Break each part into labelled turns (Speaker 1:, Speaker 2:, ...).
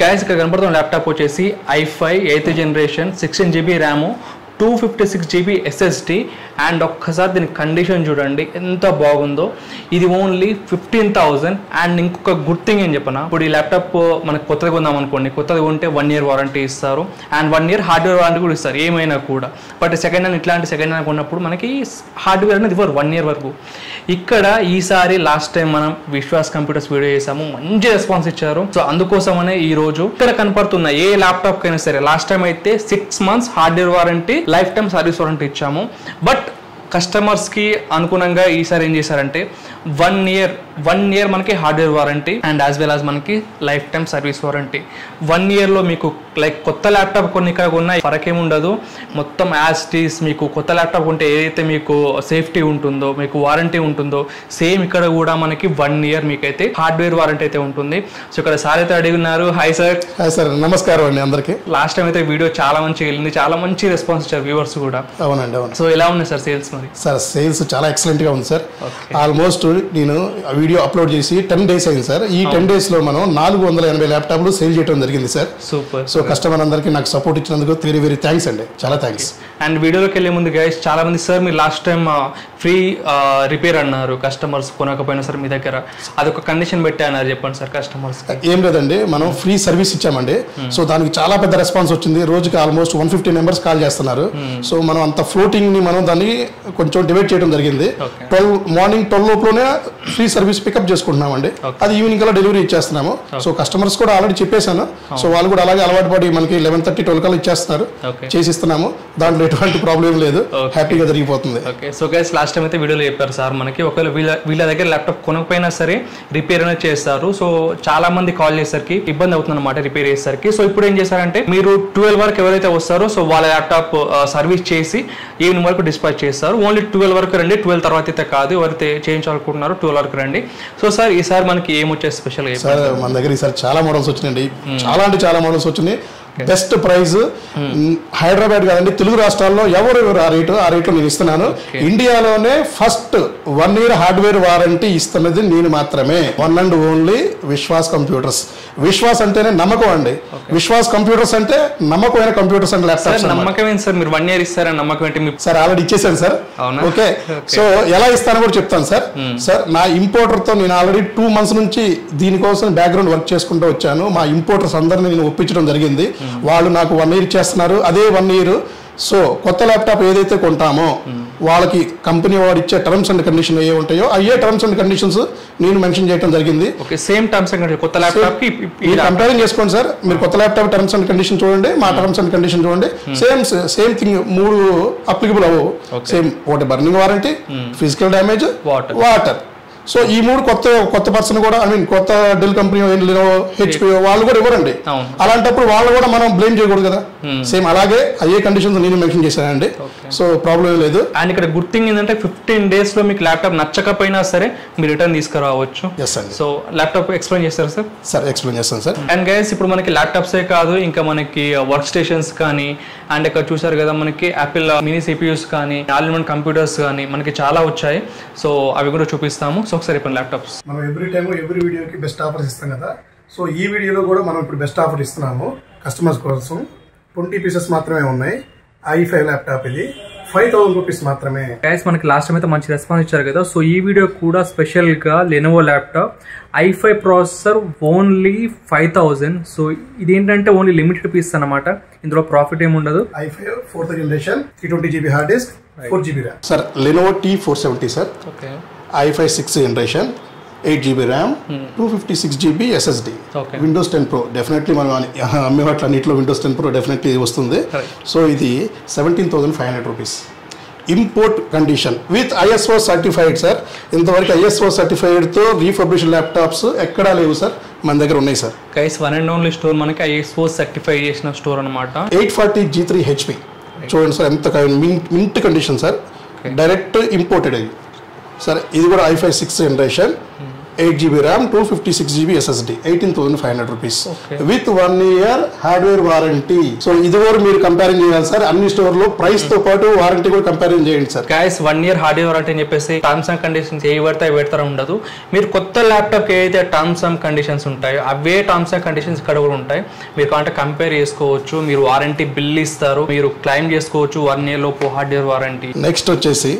Speaker 1: Gas ఇక్కడ కనపడుతున్న laptop వచ్చేసి i five eighth generation sixteen GB RAM two fifty six GB SSD and ఒక్కసారి దీని కండిషన్ చూడండి ఎంత బాగుందో ఇది ఓన్లీ ఫిఫ్టీన్ థౌజండ్ అండ్ ఇంకొక గుడ్ థింగ్ ఏం చెప్పనా ఇప్పుడు ఈ ల్యాప్టాప్ మనకు కొత్తగా కొందాం అనుకోండి కొత్తగా ఉంటే వన్ ఇయర్ వారంటీ ఇస్తారు and one year hardware warranty కూడా ఇస్తారు ఏమైనా కూడా బట్ సెకండ్ హ్యాండ్ ఇట్లాంటి సెకండ్ హ్యాండ్ కొన్నప్పుడు మనకి హార్డ్వేర్ అనేది ఇవ్వరు వన్ ఇయర్ వరకు ఇక్కడ ఈసారి లాస్ట్ టైం మనం విశ్వాస్ కంప్యూటర్స్ వీడియో చేసాము మంచి రెస్పాన్స్ ఇచ్చారు సో అందుకోసమనే ఈ రోజు ఇక్కడ కనపడుతున్న ఏ ల్యాప్టాప్ కైనా సరే లాస్ట్ టైం అయితే six months hardware warranty life time service warranty ఇచ్చాము బట్ కస్టమర్స్కి అనుగుణంగా ఈసారి ఏం చేశారంటే వన్ ఇయర్ వన్ ఇయర్ మనకి hardware warranty and as well as మనకి life time service warranty one ఇయర్లో మీకు లైక్ కొత్త ల్యాప్టాప్ కొన్ని ఇక్కడ ఉన్నాయి ఫరకేం ఉండదు మొత్తం యాజ్ టీస్ మీకు కొత్త ల్యాప్టాప్ ఉంటే ఏదైతే మీకు సేఫ్టీ ఉంటుందో మీకు వారంటీ ఉంటుందో సేమ్ ఇక్కడ కూడా మనకి వన్ ఇయర్ మీకైతే హార్డ్వేర్ వారంటీ అయితే ఉంటుంది సో ఇక్కడ సార్ అయితే అడిగినారు హాయ్ సార్
Speaker 2: హాయ్ సార్ నమస్కారం అండి అందరికీ
Speaker 1: లాస్ట్ టైం అయితే వీడియో చాలా మంచిగా వెళ్ళింది చాలా మంచి రెస్పాన్స్ ఇచ్చారు వ్యూవర్స్ కూడా
Speaker 2: అవునండి అవును
Speaker 1: సో ఎలా ఉన్నాయి సార్ సేల్స్ మరి
Speaker 2: సార్ సేల్స్ చాలా ఎక్సలెంట్ గా ఉంది సార్ ఆల్మోస్ట్ నేను ఆ వీడియో అప్లోడ్ చేసి టెన్ డేస్ అయింది సార్ ఈ టెన్ డేస్ లో మనం నాలుగు వందల ఎనభై ల్యాప్టాప్లు సేల్ చేయడం జరిగింది సార్
Speaker 1: సూపర్
Speaker 2: సో కస్టమర్ అందరికీ నాకు సపోర్ట్ ఇచ్చినందుకు వెరీ వెరీ థ్యాంక్స్ అండి చాలా థ్యాంక్స్
Speaker 1: అండ్ వీడియోలోకి వెళ్ళే ముందు గైస్ చాలా మంది సార్ మీరు లాస్ట్ టైం ఫ్రీ రిపేర్ అన్నారు కస్టమర్స్ కొనకపోయినా సార్ మీ దగ్గర అదొక కండిషన్ పెట్టి అన్నారు చెప్పండి సార్ కస్టమర్స్
Speaker 2: ఏం లేదండి మనం ఫ్రీ సర్వీస్ ఇచ్చామండి సో దానికి చాలా పెద్ద రెస్పాన్స్ వచ్చింది రోజుకి almost one fifty members call చేస్తున్నారు సో మనం అంత ఫ్లోటింగ్ ని మనం దాన్ని కొంచెం డివైడ్ చేయడం జరిగింది
Speaker 1: Okay.
Speaker 2: ట్వెల్వ్ మార్నింగ్ ట్వెల్వ్ లోపలనే ఫ్రీ సర్వీస్ పికప్ చేసుకుంటున్నామండి అది ఈవినింగ్ కల్లా డెలివరీ ఇచ్చేస్తున్నాము సో కస్టమర్స్ కూడా ఆల్రెడీ చెప్పేశాను సో వాళ్ళు కూడా అలాగే అలవాటు పడి మనకి లెవెన్ థర్టీ ట్వెల్వ్ కల్లా ఇచ్చేస్తున్నారు
Speaker 1: ఓకే
Speaker 2: చేసిస్తున్నాము దాంట్లో ఎటువంటి ప్రాబ్లం లేదు
Speaker 1: Okay.
Speaker 2: హ్యాపీగా జరిగిపోతుంది
Speaker 1: okay so guys last time అయితే వీడియోలో చెప్పారు సార్ మనకి ఒకవేళ వీళ్ళ వీళ్ళ దగ్గర ల్యాప్టాప్ కొనకపోయినా సరే రిపేర్ అనేది చేస్తారు సో చాలా మంది కాల్ చేసరికి ఇబ్బంది అవుతుంది అనమాట రిపేర్ చేసరికి సో ఇప్పుడు ఏం చేశారంటే మీరు ట్వెల్వ్ వరకు ఎవరైతే వస్తారో సో వాళ్ళ ల్యాప్టాప్ సర్వీస్ చేసి ఈవినింగ్ వరకు డిస్పాచ్ చేస్తారు ఓన్లీ ట్వెల్వ్ వరకు రండి ట్వెల్వ్ తర్వాత అయితే కాదు ఎవరైతే చేయించాలనుకుంటున్నారో ట్వెల్వ్ వరకు రండి సో సార్ ఈసారి మనకి ఏమొచ్చే స్పెషల్
Speaker 2: సార్ మన దగ్గర ఈసారి చాలా మోడల్స్ వచ్చినాయండి చాలా అంటే చాలా మోడల్స్ వచ్చినాయి బెస్ట్ ప్రైస్ హైదరాబాద్ కాదండి తెలుగు రాష్ట్రాల్లో ఎవరు ఎవరు ఆ రేటు ఆ రేట్లో నేను ఇస్తున్నాను ఇండియాలోనే first one year hardware warranty ఇస్తున్నది నేను మాత్రమే one and only Vishwas computers Vishwas అంటేనే నమ్మకం అండి విశ్వాస్ కంప్యూటర్స్ అంటే నమ్మకమైన కంప్యూటర్స్ అండ్
Speaker 1: సార్
Speaker 2: ల్యాప్టాప్స్
Speaker 1: నమ్మకం ఏంటి సార్ మీరు వన్ ఇయర్ ఇస్తారని నమ్మకం ఏంటి మీ
Speaker 2: సార్ ఆల్రెడీ ఇచ్చేసాను సార్
Speaker 1: అవునా?
Speaker 2: ఓకే సో ఎలా ఇస్తానో కూడా చెప్తాను సార్ సార్ నా ఇంపోర్టర్ తో నేను ఆల్రెడీ టూ మంత్స్ నుంచి దీనికోసం బ్యాక్గ్రౌండ్ వర్క్ చేసుకుంటూ వచ్చాను మా ఇంపోర్టర్స్ అందరిని నేను ఒప్పించడం జరిగింది వాళ్ళు నాకు వన్ ఇయర్ చేస్తున్నారు అదే వన్ ఇయర్ సో కొత్త ల్యాప్టాప్ ఏదైతే కొంటామో వాళ్ళకి కంపెనీ వాడు ఇచ్చే టర్మ్స్ అండ్ కండిషన్ ఏ ఉంటాయో అయ్యే టర్మ్స్ అండ్ కండిషన్స్ నేను మెన్షన్ చేయడం జరిగింది
Speaker 1: ఓకే సేమ్ టర్మ్స్ అండ్ కొత్త ల్యాప్టాప్ కి ఇప్- ఇప్-
Speaker 2: మీరు కంపేరింగ్ చేసుకోండి సార్ మీరు కొత్త ల్యాప్టాప్ టర్మ్స్ అండ్ కండిషన్ చూడండి మా టర్మ్స్ అండ్ కండిషన్ చూడండి సేమ్ సేమ్ థింగ్ మూడు అప్లికబుల్ అవ్వవు సేమ్ ఒకటి burning warranty physical damage
Speaker 1: Water.
Speaker 2: Water so ఈ మూడు కొత్త కొత్త పర్సన్ కూడా ఐ మీన్ కొత్త డెల్ కంపెనీ హెచ్పి వాళ్ళు కూడా ఇవ్వరండి
Speaker 1: అవును.
Speaker 2: అలాంటప్పుడు వాళ్ళు కూడా మనం బ్లేమ్ చేయకూడదు కదా సేమ్ అలాగే అయ్యే కండిషన్స్ నేను మెన్షన్ చేశానండి సో ప్రాబ్లం లేదు
Speaker 1: అండ్ ఇక్కడ గుడ్ థింగ్ ఏంటంటే ఫిఫ్టీన్ డేస్ లో మీకు ల్యాప్టాప్ నచ్చకపోయినా సరే మీరు రిటర్న్ తీసుకురావచ్చు
Speaker 2: ఎస్ అండి
Speaker 1: సో ల్యాప్టాప్ ఎక్స్ప్లెయిన్ చేస్తారు సార్
Speaker 2: సార్ ఎక్స్ప్లెయిన్ చేస్తాను సార్
Speaker 1: అండ్ గైస్ ఇప్పుడు మనకి ల్యాప్టాప్సే కాదు ఇంకా మనకి వర్క్ స్టేషన్స్ కానీ అండ్ ఇక్కడ చూసారు కదా మనకి యాపిల్ మినీ సిపియూస్ కానీ ఆల్ ఇన్ కంప్యూటర్స్ కానీ మనకి చాలా వచ్చాయి సో అవి కూడా చూపిస్తాము సో ఒకసారి ఇప్పుడు ల్యాప్టాప్స్
Speaker 2: మనం ఎవ్రీ టైం ఎవ్రీ వీడియోకి బెస్ట్ ఆఫర్స్ ఇస్తాం కదా సో ఈ వీడియోలో కూడా మనం ఇప్పుడు బెస్ట్ ఆఫర్ ఇస్తున్నాము కస్టమర్స్ కోసం ట్వంటీ పీసెస్ మాత్రమే ఉన్నాయి ఐ ఫైవ్ ల్యాప్టాప్ ఇది ఫైవ్ థౌసండ్ రూపీస్ మాత్రమే
Speaker 1: గైస్ మనకి లాస్ట్ టైం అయితే మంచి రెస్పాన్స్ ఇచ్చారు కదా సో ఈ వీడియో కూడా స్పెషల్ గా Lenovo laptop i five processor only five thousand so ఇదేంటంటే ఓన్లీ లిమిటెడ్ పీస్ అన్నమాట ఇందులో ప్రాఫిట్ ఏమి ఉండదు
Speaker 2: i five fourth generation three twenty GB hard disk four GB RAM sir Lenovo T four seventy sir
Speaker 1: okay
Speaker 2: I five six generation eight GB RAM two fifty six GB SSD
Speaker 1: Okay.
Speaker 2: Windows ten pro definitely మనం అన్ని- అమ్మే వాటి అన్నింటిలో Windows ten pro definitely వస్తుంది
Speaker 1: Correct.
Speaker 2: So ఇది seventeen thousand five hundred rupees import condition with ISO certified sir ఇంతవరకు ISO సర్టిఫైడ్తో refurbish laptops ఎక్కడా లేవు సార్ మన దగ్గర ఉన్నాయి sir
Speaker 1: guys one and only store మనకి ఐఎస్ఓ సర్టిఫై చేసిన స్టోర్ అనమాట
Speaker 2: eight forty G three HP చూడండి సార్ ఎంత mint mint condition sir direct imported అది సార్ ఇది కూడా i five six generation eight GB RAM two fifty six GB SSD eighteen thousand five hundred rupees
Speaker 1: Okay.
Speaker 2: With one year hardware warranty so ఇది కూడా మీరు comparing చేయాలి sir అన్ని స్టోర్లో price తో పాటు వారంటీ కూడా కంపేరింగ్ చేయండి sir
Speaker 1: guys one year hardware warranty అని చెప్పేసి టర్మ్స్ అండ్ కండిషన్స్ ఏ పెడతా పెడతారో ఉండదు మీరు కొత్త ల్యాప్టాప్ ఏదైతే టర్మ్స్ అండ్ కండిషన్స్ ఉంటాయో అవే టర్మ్స్ అండ్ కండిషన్స్ ఇక్కడ కూడా ఉంటాయి మీరు కావాలంటే కంపేర్ చేసుకోవచ్చు మీరు వారంటీ బిల్ ఇస్తారు మీరు క్లైమ్ చేసుకోవచ్చు వన్ ఇయర్ లోపు హార్డ్వేర్ వారంటీ
Speaker 2: నెక్స్ట్ వచ్చేసి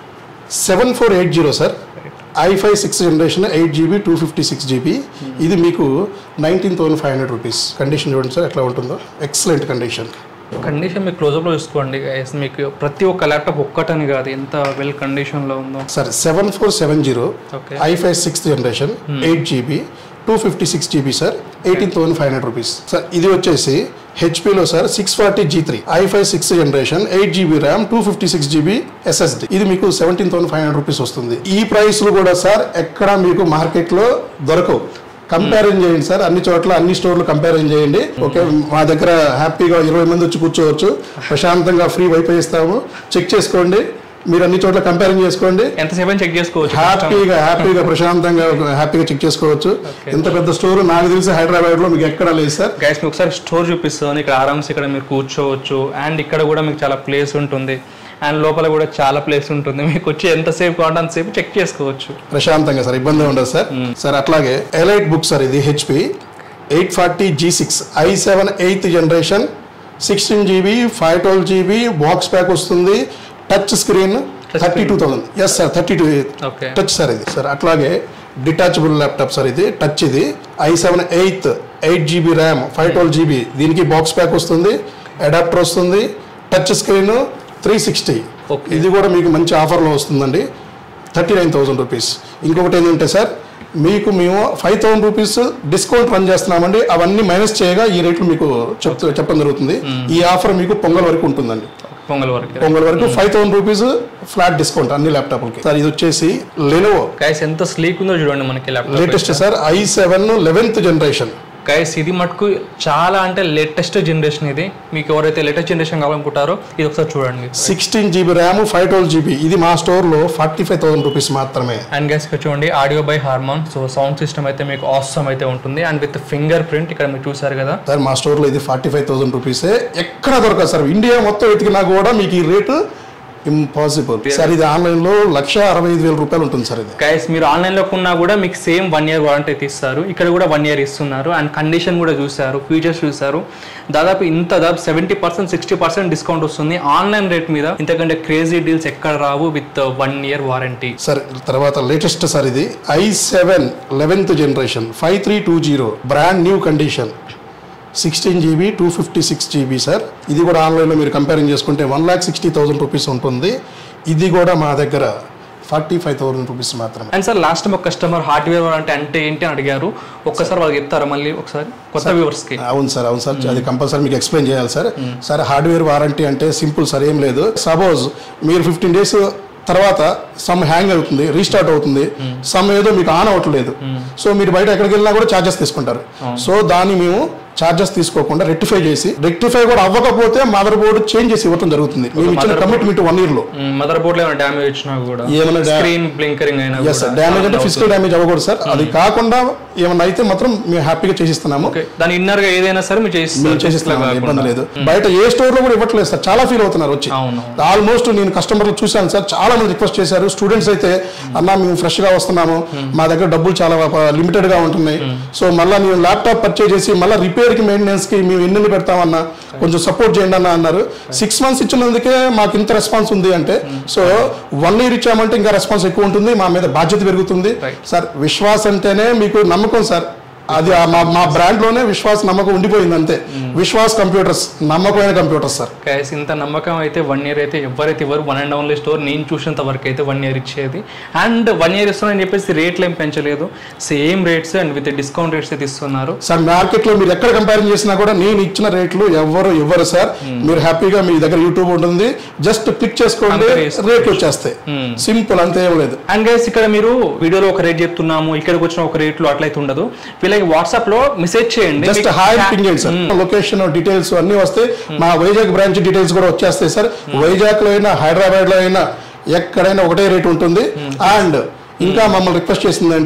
Speaker 2: seven four eight zero sir I five six generation eight GB two fifty six GB ఇది మీకు nineteen thousand five hundred rupees condition చూడండి సార్ ఎట్లా ఉంటుందో ఎక్సలెంట్ కండిషన్
Speaker 1: కండిషన్ మీకు closeup లో చూసుకోండి guys. మీకు ప్రతి ఒక్క ల్యాప్టాప్ ఒక్కటని కాదు ఎంత వెల్ కండిషన్ లో ఉందో
Speaker 2: sir seven four seven zero
Speaker 1: okay
Speaker 2: I five sixth generation eight GB two fifty six GB sir eighteen thousand five hundred rupees sir ఇది వచ్చేసి హెచ్పిలో sir six forty G three I five six generation eight GB RAM two fifty six GB SSD ఇది మీకు seventeen thousand five hundred rupees వస్తుంది ఈ ప్రైస్లు కూడా sir ఎక్కడ మీకు మార్కెట్లో దొరకవు కంపారిజన్ చేయండి సార్ అన్ని చోట్ల అన్ని స్టోర్లు కంపారిజన్ చేయండి ఓకే మా దగ్గర హ్యాపీగా ఇరవై మంది వచ్చి కూర్చోవచ్చు ప్రశాంతంగా ఫ్రీ వైఫై ఇస్తాము చెక్ చేసుకోండి మీరు అన్ని చోట్ల కంపారిజన్ చేసుకోండి
Speaker 1: ఎంతసేపు చెక్ చేసుకోవచ్చు
Speaker 2: హ్యాపీగా హ్యాపీగా ప్రశాంతంగా హ్యాపీగా చెక్ చేసుకోవచ్చు ఇంత పెద్ద స్టోర్ నాకు తెలిసి హైదరాబాద్ లో మీకు ఎక్కడ లేదు సార్
Speaker 1: గైస్ మీకు ఒకసారి స్టోర్ చూపిస్తాను ఇక్కడ ఆరామ్స్ ఇక్కడ మీరు కూర్చోవచ్చు అండ్ ఇక్కడ కూడా మీకు చాలా ప్లేస్ ఉంటుంది అండ్ లోపల కూడా చాలా ప్లేస్ ఉంటుంది మీకు వచ్చి ఎంతసేపు కావాలంటే అంతసేపు చెక్ చేసుకోవచ్చు
Speaker 2: ప్రశాంతంగా సార్ ఇబ్బంది ఉండదు సార్ సార్ అట్లాగే ఎలైట్ బుక్ సార్ ఇది HP eight forty G six I seven eighth generation sixteen GB five twelve GB box pack వస్తుంది touch screen thirty two thousand yes sir thirty two
Speaker 1: okay
Speaker 2: touch sir ఇది sir అట్లాగే detachable laptop sir ఇది touch ఇది I seven eighth eight GB RAM five twelve GB దీనికి box pack వస్తుంది adapter వస్తుంది touch screen three sixty
Speaker 1: Okay.
Speaker 2: ఇది కూడా మీకు మంచి ఆఫర్లో వస్తుందండి థర్టీ నైన్ థౌసండ్ రూపీస్ ఇంకొకటి ఏంటంటే సార్ మీకు మేము five thousand rupees discount run చేస్తున్నామండి అవన్నీ మైనస్ చేయగా ఈ రేట్లు మీకు చెప్తూ చెప్పడం జరుగుతుంది ఈ ఆఫర్ మీకు పొంగల్ వరకు ఉంటుందండి
Speaker 1: పొంగల్ వరకు
Speaker 2: పొంగల్ వరకు five thousand rupees flat discount అన్ని ల్యాప్టాప్లకి సార్ ఇది వచ్చేసి లెనోవో
Speaker 1: గైస్ ఎంత స్లీక్ ఉందో చూడండి మనకి laptop
Speaker 2: latest sir I seven eleventh generation
Speaker 1: guys ఇది మటుకు చాలా అంటే లేటెస్ట్ జనరేషన్ ఇది మీకు ఎవరైతే లేటెస్ట్ జనరేషన్ కావాలనుకుంటారో ఇది ఒకసారి చూడండి
Speaker 2: sixteen GB RAM five twelve GB ఇది మా స్టోర్లో ఫార్టీ ఫైవ్ థౌసండ్ రూపీస్ మాత్రమే
Speaker 1: అండ్ గైస్ ఇక్కడ చూడండి audio by Harman so sound system అయితే మీకు ఆసమ్ అయితే ఉంటుంది అండ్ విత్ ఫింగర్ ప్రింట్ ఇక్కడ మీరు చూసారు కదా
Speaker 2: సార్ మా స్టోర్లో ఇది ఫార్టీ ఫైవ్ థౌసండ్ రూపీసే ఎక్కడ దొరకదు సార్ ఇండియా మొత్తం వెతికినా కూడా మీకు ఈ రేటు ఇంపాసిబుల్ సార్ ఇది ఆన్లైన్లో లక్ష అరవై ఐదు వేల రూపాయలు ఉంటుంది సార్ ఇది
Speaker 1: గైస్ మీరు ఆన్లైన్లో కొన్నా కూడా మీకు సేమ్ వన్ ఇయర్ వారంటీ అయితే ఇస్తారు ఇక్కడ కూడా వన్ ఇయర్ ఇస్తున్నారు అండ్ కండిషన్ కూడా చూసారు ఫీచర్స్ చూసారు దాదాపు ఇంత దాదాపు seventy percent sixty percent discount వస్తుంది ఆన్లైన్ రేట్ మీద ఇంతకంటే క్రేజీ డీల్స్ ఎక్కడ రావు with one year warranty
Speaker 2: sir తర్వాత లేటెస్ట్ సార్ ఇది I seven eleventh generation five three two zero brand new condition sixteen GB two fifty six GB sir ఇది కూడా ఆన్లైన్లో మీరు కంపేరింగ్ చేసుకుంటే one lakh sixty thousand rupees ఉంటుంది ఇది కూడా మా దగ్గర ఫార్టీ ఫైవ్ థౌసండ్ రూపీస్ మాత్రమే
Speaker 1: అండ్ సార్ లాస్ట్ టైం ఒక కస్టమర్ హార్డ్వేర్ వారంటీ అంటే ఏంటి అని అడిగారు ఒక్కసారి వాళ్ళకి చెప్తారా మళ్ళీ ఒకసారి కొత్త వ్యూవర్స్ కి
Speaker 2: అవును సార్ అవును సార్ అది కంపల్సరీ మీకు ఎక్స్ప్లెయిన్ చేయాలి సార్ సార్ హార్డ్వేర్ వారంటీ అంటే సింపుల్ సార్ ఏం లేదు సపోజ్ మీరు ఫిఫ్టీన్ డేస్ తర్వాత సమ్ హ్యాంగ్ అవుతుంది రీస్టార్ట్ అవుతుంది సమ్ ఏదో మీకు ఆన్ అవ్వట్లేదు సో మీరు బయట ఎక్కడికి వెళ్ళినా కూడా ఛార్జెస్ తీసుకుంటారు సో దాన్ని మేము ఛార్జెస్ తీసుకోకుండా రెక్టిఫై చేసి రెక్టిఫై కూడా అవ్వకపోతే మదర్ బోర్డు చేంజ్ చేసి ఇవ్వటం జరుగుతుంది మేము ఇచ్చిన కమిట్మెంట్ వన్ ఇయర్ లో
Speaker 1: మదర్ బోర్డ్ లో ఏమైనా డ్యామేజ్ వచ్చినా కూడా
Speaker 2: ఏమైనా డా-
Speaker 1: స్క్రీన్ బ్లింకరింగ్ అయినా
Speaker 2: ఎస్ సార్
Speaker 1: కూడా
Speaker 2: డ్యామేజ్ అంటే ఫిజికల్ డ్యామేజ్ అవ్వకూడదు సార్ అది కాకుండా ఏమన్నా అయితే మాత్రం మేము హ్యాపీగా చేసిస్తున్నాము
Speaker 1: ఓకే దాని ఇన్నర్ గా ఏదైనా సరే మీరు చేసి
Speaker 2: మేము చేసిస్తున్నాం ఇబ్బంది లేదు బయట ఏ స్టోర్ లో కూడా ఇవ్వట్లేదు సార్ చాలా ఫీల్ అవుతున్నారు వచ్చి
Speaker 1: అవును
Speaker 2: ఆల్మోస్ట్ నేను కస్టమర్లు చూశాను సార్ చాలా మంది రిక్వెస్ట్ చేశారు స్టూడెంట్స్ అయితే అన్న మేము ఫ్రెష్ గా వస్తున్నాము మా దగ్గర డబ్బులు చాలా లిమిటెడ్ గా ఉంటున్నాయి సో మళ్ళీ నేను ల్యాప్టాప్ పర్చేజ్ చేసి మళ్ళీ రిపేర్ కి మెయింటెనెన్స్ కి మేము ఎన్ని పెడతామన్నా కొంచెం సపోర్ట్ చేయండి అన్న అన్నారు సిక్స్ మంత్స్ ఇచ్చినందుకే మాకు ఇంత రెస్పాన్స్ ఉంది అంటే సో వన్ ఇయర్ ఇచ్చామంటే ఇంకా రెస్పాన్స్ ఎక్కువ ఉంటుంది మా మీద బాధ్యత పెరుగుతుంది
Speaker 1: Right.
Speaker 2: సార్ విశ్వాస్ అంటేనే మీకు నమ్మకం సార్ అది ఆ మా మా బ్రాండ్ లోనే విశ్వాస్ నమ్మకం ఉండిపోయింది అంతే విశ్వాస్ కంప్యూటర్స్ నమ్మకమైన కంప్యూటర్స్ సార్
Speaker 1: గైస్ ఇంత నమ్మకం అయితే వన్ ఇయర్ అయితే ఎవరైతే ఇవ్వరు వన్ అండ్ ఓన్లీ స్టోర్ నేను చూసినంత వరకు అయితే వన్ ఇయర్ ఇచ్చేది అండ్ వన్ ఇయర్ ఇస్తున్నారని చెప్పేసి రేట్లు ఏం పెంచలేదు same rates and with discount rates అయితే ఇస్తున్నారు
Speaker 2: సార్ మార్కెట్ లో మీరు ఎక్కడ కంపేర్ చేసినా కూడా నేను ఇచ్చిన రేట్లు ఎవరు ఇవ్వరు సార్ మీరు హ్యాపీగా మీ దగ్గర యూట్యూబ్ ఉంటుంది జస్ట్ క్లిక్ చేసుకోండి
Speaker 1: Compare చేసుకోవచ్చు.
Speaker 2: రేట్ వచ్చేస్తాయి సింపుల్ అంతే ఏం లేదు
Speaker 1: అండ్ గైస్ ఇక్కడ మీరు వీడియోలో ఒక రేట్ చెప్తున్నాము ఇక్కడికి వచ్చిన ఒక రేట్లు అట్లయితే ఉండదు వీళ్ళకి వాట్సాప్ లో మెసేజ్ చేయండి
Speaker 2: జస్ట్
Speaker 1: మీకు
Speaker 2: హాయ్ పింగ్ చేయండి సార్ లొకేషన్ డీటెయిల్స్ అన్ని వస్తాయి మా వైజాగ్ బ్రాంచ్ డీటెయిల్స్ కూడా వచ్చేస్తాయి సార్ వైజాగ్ లో అయినా హైదరాబాద్ లో అయినా ఎక్కడైనా ఒకటే రేట్ ఉంటుంది అండ్ ఇంకా మమ్మల్ని రిక్వెస్ట్ చేసిందంటే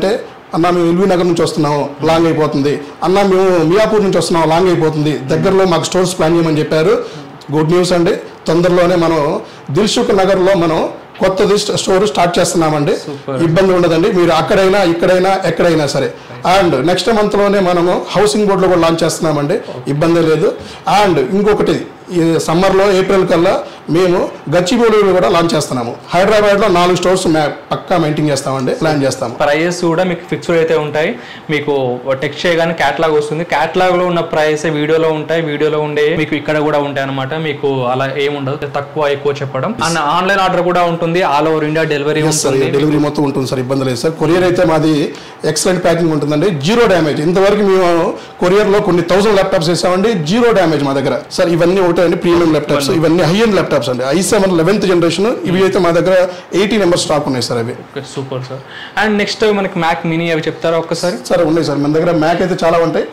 Speaker 2: అన్న మేము ఎల్బీ నగర్ నుంచి వస్తున్నాము లాంగ్ అయిపోతుంది అన్న మేము మియాపూర్ నుంచి వస్తున్నాము లాంగ్ అయిపోతుంది దగ్గరలో మాకు స్టోర్స్ ప్లాన్ చేయమని చెప్పారు గుడ్ న్యూస్ అండి తొందరలోనే మనం దిల్సుఖ్ నగర్లో మనం కొత్తది స్ట- స్టోర్ స్టార్ట్ చేస్తున్నామండి ఇబ్బంది ఉండదండి మీరు అక్కడైనా ఇక్కడైనా ఎక్కడైనా సరే అండ్ నెక్స్ట్ మంత్ లోనే మనము హౌసింగ్ బోర్డులో కూడా లాంచ్ చేస్తున్నామండి ఇబ్బంది లేదు అండ్ ఇంకొకటి ఈ సమ్మర్లో ఏప్రిల్ కల్లా మేము గచ్చిబౌలిలో కూడా లాంచ్ చేస్తున్నాము హైదరాబాద్లో నాలుగు స్టోర్స్ మే- పక్కా మెయింటైన్ చేస్తామండి ప్లాన్ చేస్తాము
Speaker 1: ప్రైజెస్ కూడా మీకు ఫిక్స్డ్ అయితే ఉంటాయి మీకు టెక్స్ట్ చేయగానే క్యాటలాగ్ వస్తుంది క్యాటలాగ్ లో ఉన్న ప్రైస్ వీడియోలో ఉంటాయి వీడియోలో ఉండే మీకు ఇక్కడ కూడా ఉంటాయి అనమాట మీకు అలా ఏముండదు తక్కువ ఎక్కువ చెప్పడం అండ్ ఆన్లైన్ ఆర్డర్ కూడా ఉంటుంది all over India delivery
Speaker 2: yes sir
Speaker 1: ఉంటుంది
Speaker 2: డెలివరీ మొత్తం ఉంటుంది సార్ ఇబ్బంది లేదు సార్ కొరియర్ అయితే మాది ఎక్సలెంట్ ప్యాకింగ్ ఉంటుందండి జీరో డ్యామేజ్ ఇంతవరకు మేము కొరియర్ లో కొన్ని థౌసండ్ ల్యాప్టాప్స్ వేసామండి జీరో డ్యామేజ్ మా దగ్గర సార్ ఇవన్నీ ఒకటే అండి ప్రీమియం ల్యాప్టాప్స్ ఇవన్నీ హై ఎండ్ ల్యాప్టాప్స్ అండి ఐ సెవెన్ లెవెన్త్ జనరేషన్ ఇవి అయితే మా దగ్గర ఎయిటీ నెంబర్ స్టాక్ ఉన్నాయి సార్ అవి
Speaker 1: సూపర్ సార్ అండ్ నెక్స్ట్ మనకి మ్యాక్ మినీ అవి చెప్తారా ఒక్కసారి
Speaker 2: సార్ ఉన్నాయి సార్ మన దగ్గర మ్యాక్ అయితే చాలా ఉంటాయి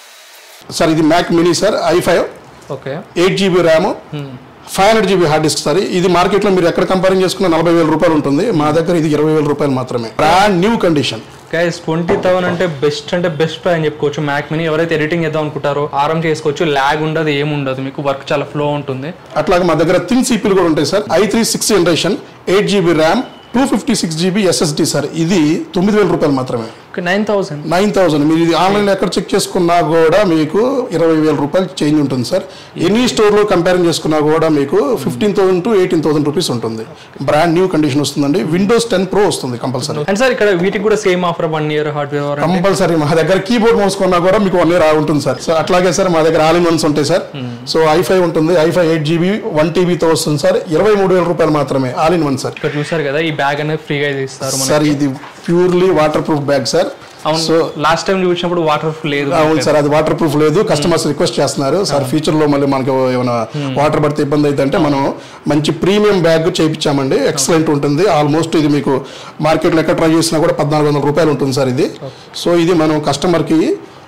Speaker 2: సార్ ఇది Mac mini sir I five
Speaker 1: okay
Speaker 2: eight GB RAM five hundred GB hard disk sir ఇది మార్కెట్లో మీరు ఎక్కడ కంపేరింగ్ చేసుకున్న నలభై వేల రూపాయలు ఉంటుంది మా దగ్గర ఇది ఇరవై వేల రూపాయలు మాత్రమే brand new condition
Speaker 1: guys twenty thousand అంటే బెస్ట్ అంటే బెస్ట్ ప్రైస్ అని చెప్పుకోవచ్చు మ్యాక్ మినీ ఎవరైతే ఎడిటింగ్ చేద్దాం అనుకుంటారో ఆరం చేసుకోవచ్చు ల్యాగ్ ఉండదు ఏముండదు మీకు వర్క్ చాలా ఫ్లో ఉంటుంది
Speaker 2: అట్లాగే మా దగ్గర థిన్ సిపిలు కూడా ఉంటాయి sir I three six generation eight GB RAM two fifty six GB SSD sir ఇది తొమ్మిది వేల రూపాయలు మాత్రమే
Speaker 1: నైన్ థౌసండ్
Speaker 2: నైన్ థౌసండ్ మీరు ఇది ఆన్లైన్లో ఎక్కడ చెక్ చేసుకున్నా కూడా మీకు ఇరవై వేల రూపాయలు చేంజ్ ఉంటుంది సార్ ఎనీ స్టోర్లో కంపేరింగ్ చేసుకున్నా కూడా మీకు fifteen thousand to eighteen thousand rupees ఉంటుంది బ్రాండ్ న్యూ కండిషన్ వస్తుందండి విండోస్ టెన్ ప్రో వస్తుంది కంపల్సరీ
Speaker 1: అండ్ సార్ ఇక్కడ వీటికి కూడా same offer one year hardware warranty
Speaker 2: compulsory మా దగ్గర కీబోర్డ్ మౌస్ కొన్నా కూడా మీకు వన్ ఇయర్ ఉంటుంది సార్ సో అట్లాగే సార్ మా దగ్గర ఆల్ ఇన్ వన్స్ ఉంటాయి సార్ సో ఐఫై ఉంటుంది ఐఫై ఎయిట్ జీబీ వన్ టీబీతో వస్తుంది సార్ ఇరవై మూడు వేల రూపాయలు మాత్రమే ఆల్ ఇన్ వన్ సార్
Speaker 1: ఇక్కడ చూసారు కదా ఈ బ్యాగ్ అనేది ఫ్రీగా ఇస్తారు మనకి
Speaker 2: సార్ ఇది purely waterproof bag sir
Speaker 1: అవును లాస్ట్ టైం చూసినప్పుడు వాటర్ ప్రూఫ్ లేదు
Speaker 2: అవును సార్ అది వాటర్ ప్రూఫ్ లేదు కస్టమర్స్ రిక్వెస్ట్ చేస్తున్నారు సార్ ఫ్యూచర్ లో మళ్ళీ మనకి ఏమైనా వాటర్ పడితే ఇబ్బంది అయితే అంటే మనం మంచి ప్రీమియం బ్యాగ్ చేయించామండి ఎక్సలెంట్ ఉంటుంది ఆల్మోస్ట్ ఇది మీకు మార్కెట్లో ఎక్కడ ట్రై చేసినా కూడా పద్నాలుగు వందల రూపాయలు ఉంటుంది సార్ ఇది సో ఇది మనం కస్టమర్కి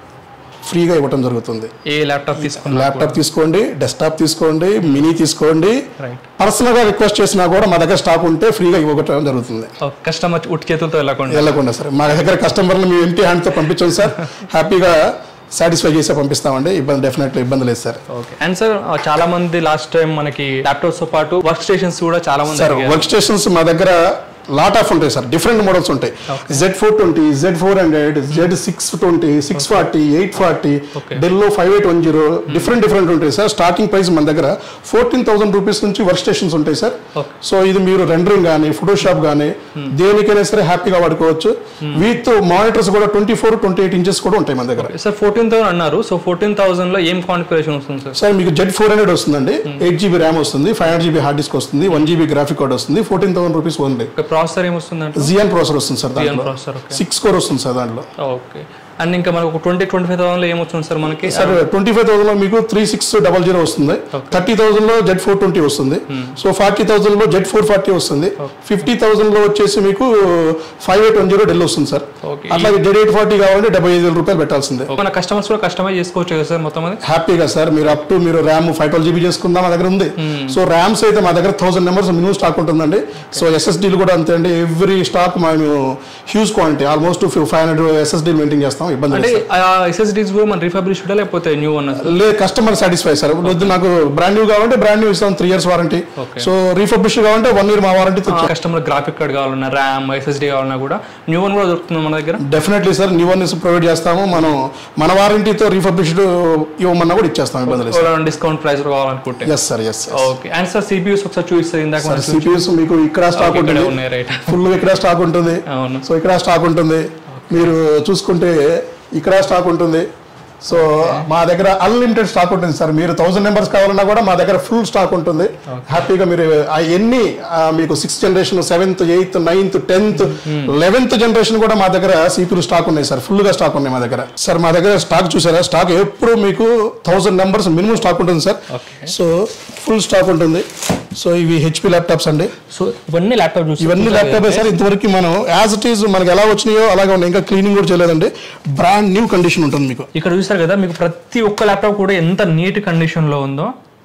Speaker 2: ఫ్రీగా ఇవ్వటం జరుగుతుంది
Speaker 1: ఏ ల్యాప్టాప్ తీసుకున్నా
Speaker 2: ల్యాప్టాప్ తీసుకోండి డెస్క్టాప్ తీసుకోండి మినీ తీసుకోండి
Speaker 1: రైట్
Speaker 2: పర్సనల్ గా రిక్వెస్ట్ చేసినా కూడా మా దగ్గర స్టాక్ ఉంటే ఫ్రీగా ఇవ్వటం జరుగుతుంది
Speaker 1: కస్టమర్ ఉట్టి చేతులతో వెళ్ళకుండా
Speaker 2: వెళ్ళకుండా సార్ మా దగ్గర కస్టమర్లు మేము ఎంటీ హ్యాండ్తో పంపించాం సార్ హ్యాపీగా సాటిస్ఫై చేసే పంపిస్తామండి ఇబ్బంది డెఫినెట్లీ ఇబ్బంది లేదు సార్
Speaker 1: ఓకే అండ్ సార్ చాలా మంది లాస్ట్ టైం మనకి ల్యాప్టాప్స్ తో పాటు వర్క్ స్టేషన్స్ కూడా చాలా మంది
Speaker 2: సార్
Speaker 1: అడిగారు.
Speaker 2: వర్క్ స్టేషన్స్ మా దగ్గర లాట్ ఆఫ్ ఉంటాయి సార్ డిఫరెంట్ మోడల్స్ ఉంటాయి Z four twenty Z four hundred Z six twenty six forty eight forty
Speaker 1: Okay.
Speaker 2: డెల్లో five eight one zero different different ఉంటాయి సార్ స్టార్టింగ్ ప్రైస్ మన దగ్గర fourteen thousand rupees నుంచి workstations ఉంటాయి sir
Speaker 1: Okay.
Speaker 2: So ఇది మీరు rendering కానీ Photoshop కానీ దేనికైనా సరే హ్యాపీగా వాడుకోవచ్చు విత్ మానిటర్స్ కూడా twenty four twenty eight inches కూడా ఉంటాయి మన దగ్గర
Speaker 1: సార్ ఫోర్టీన్ థౌసండ్ అన్నారు సో ఫోర్టీన్ థౌసండ్ లో ఏం కాన్ఫిగరేషన్ వస్తుంది సార్
Speaker 2: సార్ మీకు జెడ్ ఫోర్ హండ్రెడ్ వస్తుందండి ఎయిట్ జీబీ ర్యామ్ వస్తుంది five hundred GB hard disk వస్తుంది వన్ జీబీ గ్రాఫిక్ కార్డ్ వస్తుంది fourteen thousand rupees only
Speaker 1: processor ఏమొస్తుంది అంటే
Speaker 2: జియాన్ ప్రాసెసర్ వస్తుంది సార్ దాంట్లో
Speaker 1: ప్రాసెసర్ ఓకే
Speaker 2: సిక్స్ కోర్ వస్తుంది సార్ దాంట్లో
Speaker 1: ఓకే అండ్ ఇంకా మనకు ఒక ట్వంటీ ట్వంటీ ఫైవ్ థౌసండ్ లో ఏమొస్తుంది సార్ మనకి
Speaker 2: సార్ ట్వంటీ ఫైవ్ థౌసండ్ లో మీకు త్రీ సిక్స్ డబల్ జీరో వస్తుంది థర్టీ థౌసండ్ లో జెడ్ ఫోర్ ట్వంటీ వస్తుంది సో ఫార్టీ థౌసండ్ లో జెడ్ ఫోర్ ఫార్టీ వస్తుంది ఫిఫ్టీ థౌసండ్ లో వచ్చేసి మీకు five eight one zero Dell వస్తుంది సార్
Speaker 1: Okay.
Speaker 2: అట్లాగే జెడ్ ఎయిట్ ఫార్టీ కావాలంటే డెబ్బై ఐదు వేల రూపాయలు పెట్టాల్సిందే
Speaker 1: మన కస్టమర్స్ కూడా కస్టమైజ్ చేసుకోవచ్చు కదా సార్ మొత్తం అది
Speaker 2: హ్యాపీగా సార్ మీరు అప్ టు మీరు ర్యామ్ ఫైవ్ ట్వెల్వ్ జీబీ చేసుకుందాం మా దగ్గర ఉంది సో ర్యామ్స్ అయితే మా దగ్గర థౌసండ్ నెంబర్స్ మినిమం స్టాక్ ఉంటుందండి సో ఎస్ఎస్డీలు కూడా అంతే అండి ఎవ్రీ స్టాక్ మేము huge quantity almost five hundred SSD maintain చేస్తాం ఇబ్బంది
Speaker 1: అంటే
Speaker 2: లేదు
Speaker 1: ఆ ఎస్ఎస్డీస్ కూడా మన రిఫబ్రిష్ లేకపోతే న్యూ అన్న సార్
Speaker 2: లేదు కస్టమర్ సాటిస్ఫై సార్ వద్దు నాకు బ్రాండ్ న్యూ కావాలంటే బ్రాండ్ న్యూ ఇస్తాం three years warranty
Speaker 1: Okay.
Speaker 2: So refurbish కావాలంటే వన్ ఇయర్ మా వారంటీ
Speaker 1: కస్టమర్ గ్రాఫిక్ కార్డ్ కావాలన్నా ర్యామ్ ఎస్ఎస్డీ కావాలన్నా కూడా న్యూ వన్ కూడా దొరుకుతుంది మన దగ్గర
Speaker 2: definitely sir new one provide చేస్తాము మనం మన వారంటీతో రీఫర్బిష్డ్ ఇవ్వమన్నా కూడా ఇచ్చేస్తాం ఇబ్బంది లేదు
Speaker 1: డిస్కౌంట్ ప్రైస్ కావాలనుకుంటే
Speaker 2: yes sir yes
Speaker 1: okay and sir CPUs ఒకసారి చూపిస్తారు ఇందాక
Speaker 2: సార్
Speaker 1: మనం
Speaker 2: సిపిఎస్ మీకు ఇక్కడ స్టాక్
Speaker 1: ఇక్కడ
Speaker 2: ఉంటుంది
Speaker 1: ఉన్నాయి రైట్
Speaker 2: ఫుల్ ఇక్కడ స్టాక్ ఉంటుంది
Speaker 1: అవును
Speaker 2: సో ఇక్కడ స్టాక్ ఉంటుంది మీరు చూసుకుంటే ఇక్కడ స్టాక్ ఉంటుంది సో మా దగ్గర అన్లిమిటెడ్ స్టాక్ ఉంటుంది సార్ మీరు థౌసండ్ నెంబర్స్ కావాలన్నా కూడా మా దగ్గర ఫుల్ స్టాక్ ఉంటుంది హ్యాపీగా మీరు ఆ ఎన్ని ఆ మీకు sixth generation seventh eighth ninth tenth eleventh generation కూడా మా దగ్గర సిపిలు స్టాక్ ఉన్నాయి సార్ ఫుల్ గా స్టాక్ ఉన్నాయి మా దగ్గర సార్ మా దగ్గర స్టాక్ చూసారా స్టాక్ ఎప్పుడు మీకు థౌసండ్ నెంబర్స్ మినిమం స్టాక్ ఉంటుంది sir
Speaker 1: Okay.
Speaker 2: So full stock ఉంటుంది సో ఇవి హెచ్పి ల్యాప్టాప్స్ అండి
Speaker 1: సో ఇవన్నీ ల్యాప్టాప్ చూసి
Speaker 2: ఇవన్నీ ల్యాప్టాప్ సార్ ఇంతవరకు మనం యాజ్ ఇట్ ఈజ్ మనకి ఎలా వచ్చినాయో అలాగే ఉన్నాయి ఇంకా క్లీనింగ్ కూడా చేయలేదండి బ్రాండ్ న్యూ కండిషన్ ఉంటుంది మీకు
Speaker 1: ఇక్కడ చూసారు కదా మీకు ప్రతి ఒక్క ల్యాప్టాప్ కూడా ఎంత నీట్ కండిషన్ లో ఉందో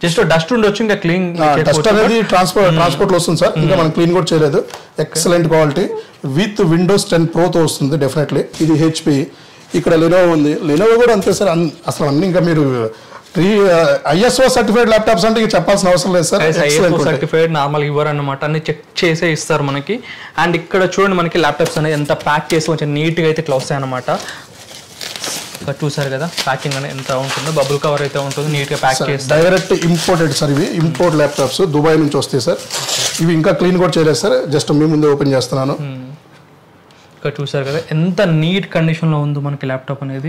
Speaker 1: జస్ట్ డస్ట్ ఉండొచ్చు ఇంకా క్లీన్
Speaker 2: డస్ట్ అనేది ట్రాన్స్పోర్ట్ ట్రాన్స్పోర్ట్ లో వస్తుంది సార్ ఇంకా మనం క్లీన్ కూడా చేయలేదు excellent quality with Windows ten తో వస్తుంది డెఫినెట్లీ ఇది హెచ్పి ఇక్కడ లెనోవో ఉంది లెనోవో కూడా అంతే సార్ అన్- అసలు అన్ని ఇంకా మీరు ఐఎస్ఓ సర్టిఫైడ్ ల్యాప్టాప్స్ అంటే ఇంకా చెప్పాల్సిన అవసరం లేదు సార్ ఎక్సలెంట్
Speaker 1: సర్టిఫైడ్ నార్మల్ ఇవ్వరు అనమాట అన్ని చెక్ చేసే ఇస్తారు మనకి అండ్ ఇక్కడ చూడండి మనకి ల్యాప్టాప్స్ అనేది ఎంత ప్యాక్ చేసి కొంచెం నీట్గా అయితే ఇట్లా వస్తాయి అనమాట ఇక్కడ చూసారు కదా ప్యాకింగ్ అనేది ఎంత ఉంటుందో బబుల్ కవర్ అయితే ఉంటుంది నీట్గా ప్యాక్ చేసి
Speaker 2: డైరెక్ట్ ఇంపోర్టెడ్ సార్ ఇవి ఇంపోర్ట్ ల్యాప్టాప్స్ దుబాయ్ నుంచి వస్తాయి సార్ ఇవి ఇంకా క్లీన్ కూడా చేయలేదు సార్ జస్ట్ మీ ముందే ఓపెన్ చేస్తున్నాను
Speaker 1: ఇక్కడ చూసారు కదా ఎంత నీట్ కండిషన్లో ఉందో మనకి ల్యాప్టాప్ అనేది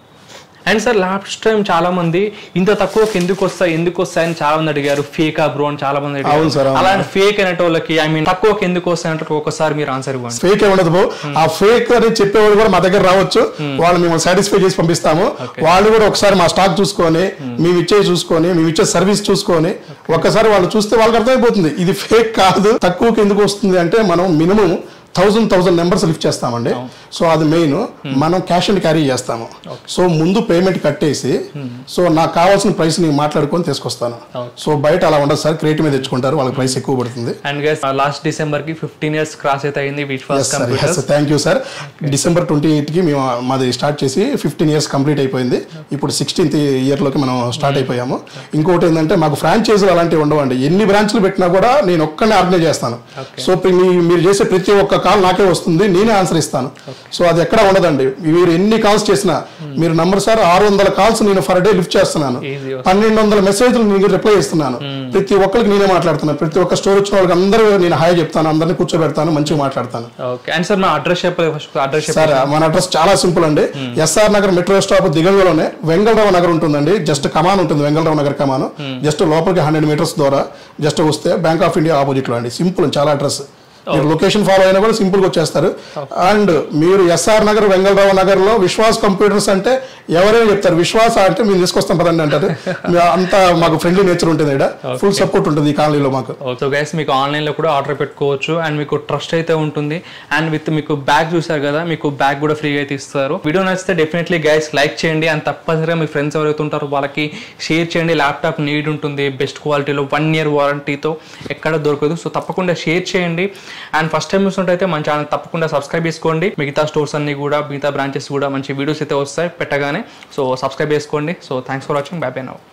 Speaker 1: అండ్ సార్ లాస్ట్ టైం చాలా మంది ఇంత తక్కువకి ఎందుకు వస్తాయి ఎందుకు వస్తాయి అని చాలా మంది అడిగారు ఫేక్ ఆ బ్రో అని చాలా మంది
Speaker 2: అవును
Speaker 1: అడిగారు
Speaker 2: సార్, అవును.
Speaker 1: అలాంటి ఫేక్ అనేటోళ్ళకి ఐ మీన్ తక్కువకి ఎందుకు వస్తాయి అంటే ఒకసారి మీరు ఆన్సర్ ఇవ్వండి
Speaker 2: ఫేక్ ఉండదు బో ఆ ఫేక్ అని చెప్పేవాళ్ళు కూడా మా దగ్గర రావచ్చు వాళ్ళు మేము సాటిస్ఫై చేసి పంపిస్తాము వాళ్ళు కూడా ఒకసారి మా స్టాక్ చూసుకొని మేము ఇచ్చేది చూసుకొని మేము ఇచ్చే సర్వీస్ చూసుకొని ఒక్కసారి వాళ్ళు చూస్తే వాళ్ళకి అర్థమైపోతుంది ఇది ఫేక్ కాదు తక్కువకి ఎందుకు వస్తుంది అంటే మనం minimum thousand thousand numbers lift చేస్తామండి సో అది మెయిన్ మనం క్యాష్ అండ్ క్యారీ చేస్తాము సో ముందు పేమెంట్ కట్టేసి సో నాకు కావాల్సిన ప్రైస్ నేను మాట్లాడుకొని తీసుకొస్తాను సో బయట అలా ఉండదు సార్ క్రియేట్ మీద తెచ్చుకుంటారు వాళ్ళకి ప్రైస్ ఎక్కువ పడుతుంది
Speaker 1: అండ్ గైస్ లాస్ట్ డిసెంబర్ కి ఫిఫ్టీన్ ఇయర్స్ క్రాస్ అయితే అయింది which fast computers
Speaker 2: thank you sir December twenty ఎయిట్కి మేము మాది స్టార్ట్ చేసి ఫిఫ్టీన్ ఇయర్స్ కంప్లీట్ అయిపోయింది ఇప్పుడు సిక్స్టీన్త్ ఇయర్లోకి మనం స్టార్ట్ అయిపోయాము ఇంకోటి ఏంటంటే మాకు ఫ్రాంచైజీలు అలాంటివి ఉండవండి ఎన్ని బ్రాంచ్లు పెట్టినా కూడా నేను ఒక్కనే ఆర్గనైజ్ చేస్తాను సో ప్రి- మీ- మీరు చేసే ప్రతి ఒక్క కాల్ నాకే వస్తుంది నేనే ఆన్సర్ ఇస్తాను సో అది ఎక్కడ ఉండదండి మీరు ఎన్ని కాల్స్ చేసినా మీరు నంబర్ సార్ ఆరు వందల కాల్స్ నేను ఫర్ డే లిఫ్ట్ చేస్తున్నాను
Speaker 1: Easy.
Speaker 2: పన్నెండు వందల మెసేజ్లు నేను రిప్లై ఇస్తున్నాను ప్రతి ఒక్కరికి నేనే మాట్లాడుతున్నాను ప్రతి ఒక్క స్టోర్ వచ్చిన వాళ్ళకి అందరూ నేను హాయ్ చెప్తాను అందరిని కూర్చోబెడతాను మంచిగా మాట్లాడతాను
Speaker 1: ఓకే అండ్ సార్ మా అడ్రస్ చెప్పలేదు ఫస్ట్ అడ్రస్
Speaker 2: సార్ మన అడ్రస్ చాలా సింపుల్ అండి ఎస్ఆర్ నగర్ మెట్రో స్టాప్ దిగంగలోనే వెంగళరావు నగర్ ఉంటుందండి జస్ట్ కమాన్ ఉంటుంది వెంగళరావు నగర్ కమాన్ జస్ట్ లోపలికి హండ్రెడ్ మీటర్స్ ద్వారా జస్ట్ వస్తే బ్యాంక్ ఆఫ్ ఇండియా ఆపోజిట్ లో అండి సింపుల్ చాలా అడ్రస్ మీరు లొకేషన్ ఫాలో అయినా కూడా సింపుల్ గా వచ్చేస్తారు అండ్ మీరు ఎస్ఆర్ నగర్ వెంగళరావు నగర్ లో విశ్వాస్ కంప్యూటర్స్ అంటే ఎవరైనా చెప్తారు విశ్వాస అంటే మేము తీసుకొస్తాం పదండి అంటారు మీ అంతా మాకు ఫ్రెండ్లీ నేచర్ ఉంటుంది ఇక్కడ ఫుల్ సపోర్ట్ ఉంటుంది ఈ కాలనీలో మాకు
Speaker 1: సో గైస్ మీకు ఆన్లైన్లో కూడా ఆర్డర్ పెట్టుకోవచ్చు అండ్ మీకు ట్రస్ట్ అయితే ఉంటుంది అండ్ విత్ మీకు బ్యాగ్ చూసారు కదా మీకు బ్యాగ్ కూడా ఫ్రీగా అయితే ఇస్తారు వీడియో నచ్చితే డెఫినెట్లీ గైస్ లైక్ చేయండి అండ్ తప్పనిసరిగా మీ ఫ్రెండ్స్ ఎవరైతే ఉంటారో వాళ్ళకి షేర్ చేయండి ల్యాప్టాప్ నీడ్ ఉంటుంది బెస్ట్ క్వాలిటీలో వన్ ఇయర్ వారంటీతో ఎక్కడ దొరకదు సో తప్పకుండా షేర్ చేయండి అండ్ ఫస్ట్ టైం చూసినట్టయితే మన ఛానల్ తప్పకుండా సబ్స్క్రైబ్ చేసుకోండి మిగతా స్టోర్స్ అన్ని కూడా మిగతా బ్రాంచెస్ కూడా మంచి వీడియోస్ అయితే వస్తాయి పెట్టగానే సో సబ్స్క్రైబ్ చేసుకోండి so thanks for watching bye bye now